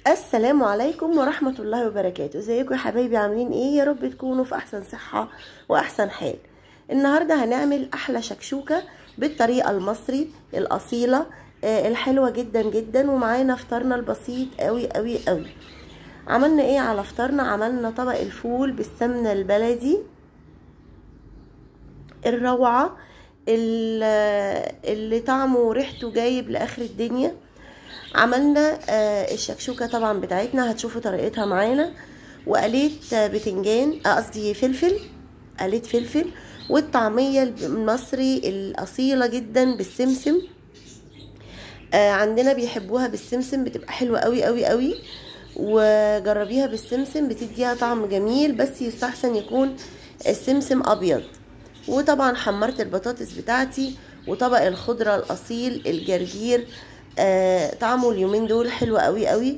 السلام عليكم ورحمة الله وبركاته ازيكم يا حبايبي عاملين ايه يا رب تكونوا في احسن صحة واحسن حال النهاردة هنعمل احلى شكشوكة بالطريقة المصري الاصيلة آه الحلوة جدا جدا ومعانا فطارنا البسيط قوي قوي قوي عملنا ايه على فطارنا عملنا طبق الفول بالسمنة البلدي الروعة اللي طعمه وريحته جايب لاخر الدنيا عملنا آه الشكشوكة طبعا بتاعتنا هتشوفوا طريقتها معانا وقليت آه بتنجان قصدي فلفل قليت فلفل والطعمية المصري الأصيلة جدا بالسمسم آه عندنا بيحبوها بالسمسم بتبقى حلوة قوي قوي قوي وجربيها بالسمسم بتديها طعم جميل بس يستحسن يكون السمسم أبيض وطبعا حمرت البطاطس بتاعتي وطبق الخضرة الأصيل الجرجير آه طعمه اليومين دول حلو قوي قوي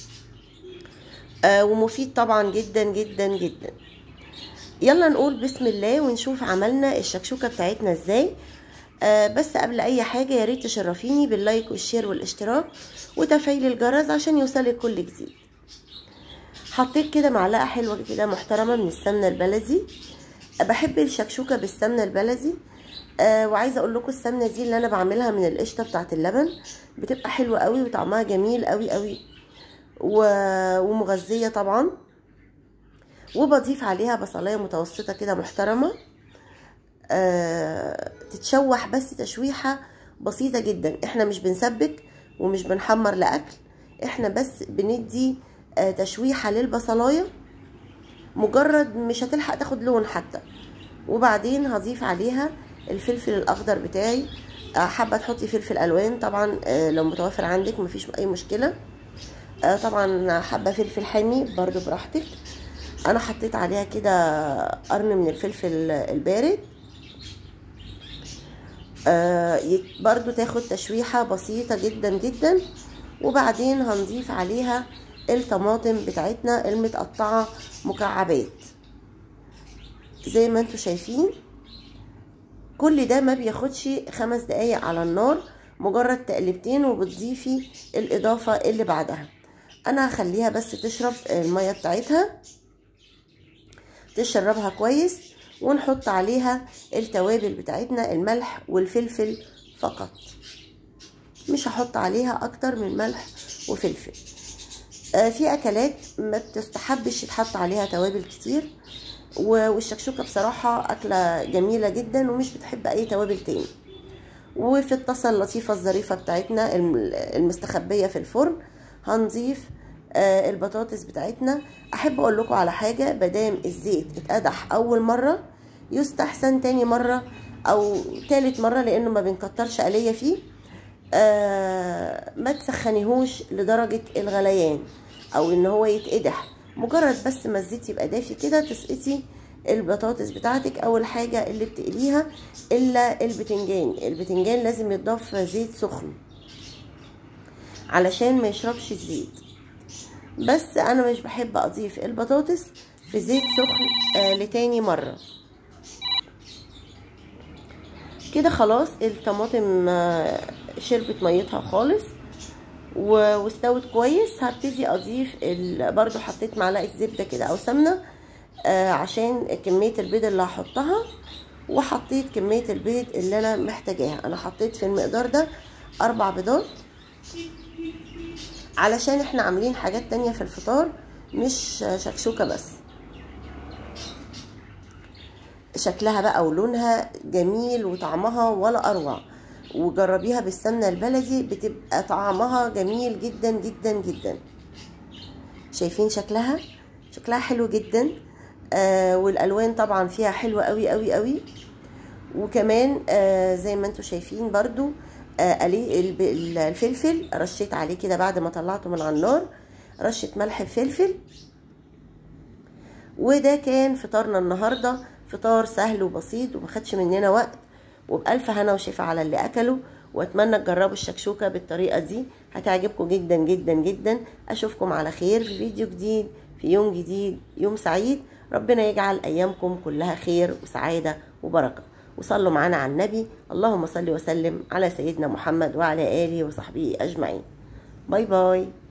آه ومفيد طبعا جدا جدا جدا يلا نقول بسم الله ونشوف عملنا الشكشوكة بتاعتنا ازاي آه بس قبل اي حاجة يا ريت تشرفيني باللايك والشير والاشتراك وتفعيل الجرس عشان يوصلك كل جديد حطيت كده معلقة حلوة كده محترمة من السمنة البلدي بحب الشكشوكة بالسمنة البلدي آه وعايزه اقول لكم السمنه دي اللي انا بعملها من القشطه بتاعه اللبن بتبقى حلوه قوي وطعمها جميل قوي قوي و... ومغذيه طبعا وبضيف عليها بصلايه متوسطه كده محترمه آه تتشوح بس تشويحه بسيطه جدا احنا مش بنسبك ومش بنحمر لاكل احنا بس بندي آه تشويحه للبصلايه مجرد مش هتلحق تاخد لون حتى وبعدين هضيف عليها الفلفل الاخضر بتاعي حابه تحطي فلفل الوان طبعا لو متوفر عندك مفيش اي مشكله طبعا حابه فلفل حامي برضو براحتك انا حطيت عليها كده قرن من الفلفل البارد برضو تاخد تشويحه بسيطه جدا جدا وبعدين هنضيف عليها الطماطم بتاعتنا المتقطعه مكعبات زي ما انتم شايفين كل ده ما بياخدش خمس دقايق على النار مجرد تقلبتين وبتضيفي الاضافة اللي بعدها انا هخليها بس تشرب المية بتاعتها تشربها كويس ونحط عليها التوابل بتاعتنا الملح والفلفل فقط مش هحط عليها اكتر من ملح وفلفل آه في اكلات ما بتستحبش يتحط عليها توابل كتير والشكشوكه بصراحه اكله جميله جدا ومش بتحب اي توابل تاني وفي الطاسه اللطيفه الظريفه بتاعتنا المستخبيه في الفرن هنضيف البطاطس بتاعتنا احب اقول لكم على حاجه مادام الزيت اتقدح اول مره يستحسن تاني مره او تالت مره لانه ما بنكترش قليه فيه آه ما تسخنيهوش لدرجه الغليان او ان هو يتقدح مجرد بس ما الزيت يبقى دافي كده تسقطي البطاطس بتاعتك اول حاجة اللي بتقليها الا البتنجان البتنجان لازم يتضاف زيت سخن علشان ما يشربش الزيت بس انا مش بحب اضيف البطاطس في زيت سخن آه لتاني مرة كده خلاص الطماطم آه شربت ميتها خالص واستوت كويس هبتدي اضيف برضو حطيت معلقه زبده كده او سمنه آه عشان كميه البيض اللي هحطها وحطيت كميه البيض اللي انا محتاجاها انا حطيت في المقدار ده اربع بيضات علشان احنا عاملين حاجات تانية في الفطار مش شكشوكه بس شكلها بقى ولونها جميل وطعمها ولا اروع وجربيها بالسمنة البلدي بتبقى طعمها جميل جدا جدا جدا شايفين شكلها شكلها حلو جدا آه والالوان طبعا فيها حلوة قوي قوي قوي وكمان آه زي ما انتم شايفين برضو آه الفلفل رشيت عليه كده بعد ما طلعته من على النار رشة ملح بفلفل وده كان فطارنا النهاردة فطار سهل وبسيط ومخدش مننا وقت وبألف هنا وشفا على اللي أكلوا وأتمنى تجربوا الشكشوكة بالطريقة دي هتعجبكم جدا جدا جدا أشوفكم على خير في فيديو جديد في يوم جديد يوم سعيد ربنا يجعل أيامكم كلها خير وسعادة وبركة وصلوا معانا على النبي اللهم صل وسلم على سيدنا محمد وعلى آله وصحبه أجمعين باي باي